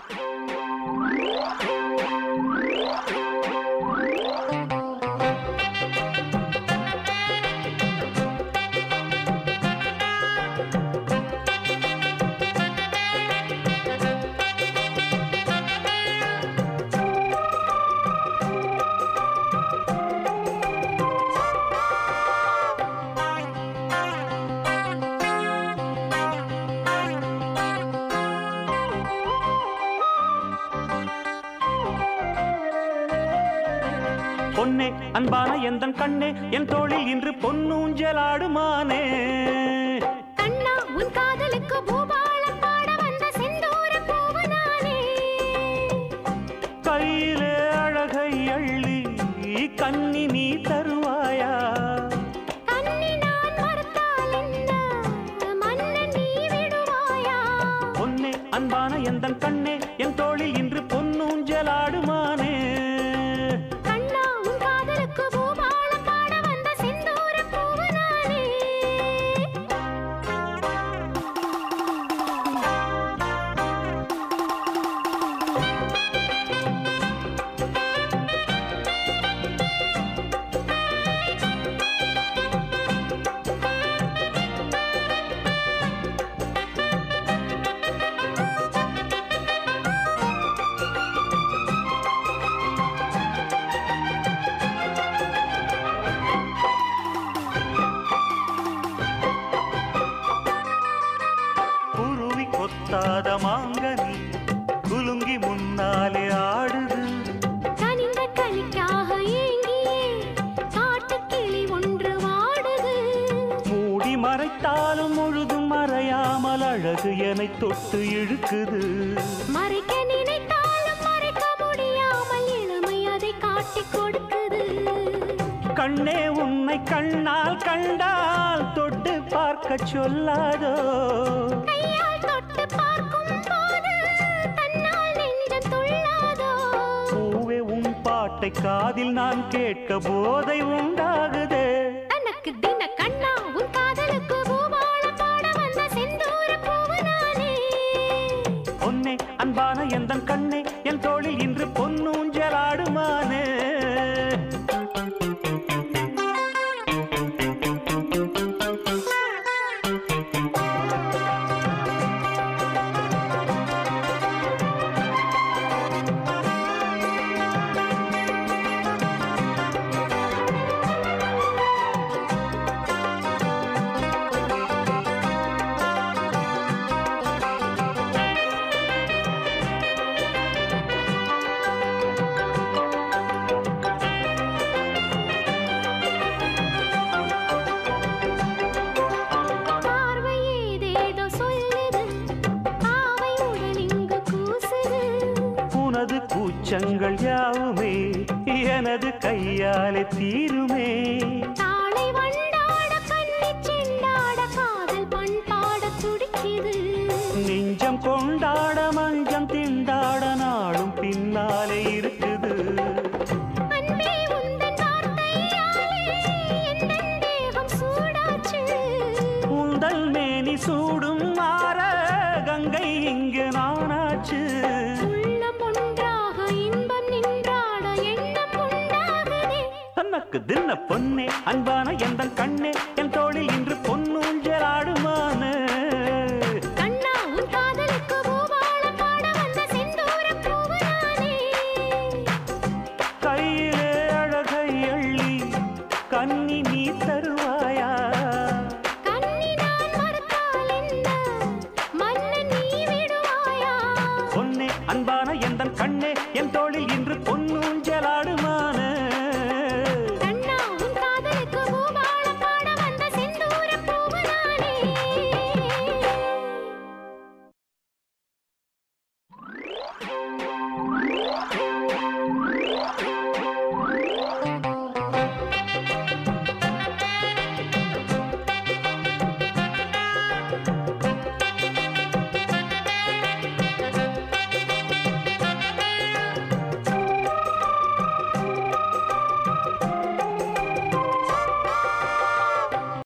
பொன்னே அன்பான எந்தன் கண்ணே என் தோளில் இன்று பொன்னூஞ்சலாடுமானே கண்ணா உன் காதலுக்கு பூபாலம் பாட வந்த செந்தூர பூவனானே கையிலே அழகை அள்ளி கண்ணி நீ தருவாயா கண்ணி நான் மறுத்தால் என்ன மன்னன் நீ விடுவாயா பொன்னே அன்பான எந்தன் கண்ணே என் தோளில் இன்று பொன்னூஞ்சலாடுமானே கண்ணா உன் காதலுக்கு பூபாலம் பாட வந்த செந்தூர பூவனானே குருவி கொத்தாத மாங்கனி குலுங்கி முன்னாலே ஆடுது கனிந்த கனிக்காக ஏங்கியே காட்டுக்கிளி ஒன்று வாடுது மூடி மறைத்தாலும் முழுதும் மறையாமல் அழகு என்னை தொட்டு இழுக்குது மறைக்க நினைத்தாலும் மறைக்க முடியாமல் இளமை அதை காட்டிக் கொடுக்குது கண்ணே உன்னை கண்ணால் கண்டால் தொட்டு பார்க்க சொல்லாதோ கையால் தொட்டு பார்க்கும் போது தன்னால் நெஞ்சம் துள்ளாதோ பூவே உன் பாட்டை காதில் நான் கேட்க போதை உண்டாகுதே தனக்கு தின கண்ணா உன் காதலுக்கு பூபாலம் பாட வந்த செந்தூர பூவனானே பொன்னே அன்பான எந்தன் கண்ணே என் தோளில் இன்று பொன்னூஞ்சலாடுமானே பார்வை ஏதேதோ சொல்லுது ஆவை உடல் இங்கு கூசுது உனது கூச்சங்கள் யாவுமே எனது கையாலே தீருமே தாளை வண்டாட கண்ணி செண்டாட காதல் பண்பாட துடிக்குது நெஞ்சம் கொண்டாட மஞ்சம் திண்டாட நாளும் பின்னாலே இருக்குது அன்பே உந்தன் வார்த்தையாலே எந்தன் தேகம் சூடாச்சு உந்தல் மேனி சூடும் மாற கங்கை இங்கு நானாச்சு உள்ளம் ஒன்றாக இன்பம் நின்றாட எண்ணம் உண்டாகுதே தனக்கு தின்ன பொன்னே அன்பான எந்தன் கண்ணே என் தோளில் இன்று பொன்னூஞ்சலாடுமானே கண்ணா உன் காதலுக்கு பூபாலம் பாட வந்த செந்தூர பூவனானே கையிலே அழகை அள்ளி கண்ணி நீ தருவாயா கண்ணி நான் மறுத்தால் என்ன மன்னன் நீ விடுவாயா பொன்னே அன்பான எந்தன் கண்ணே என் தோளில்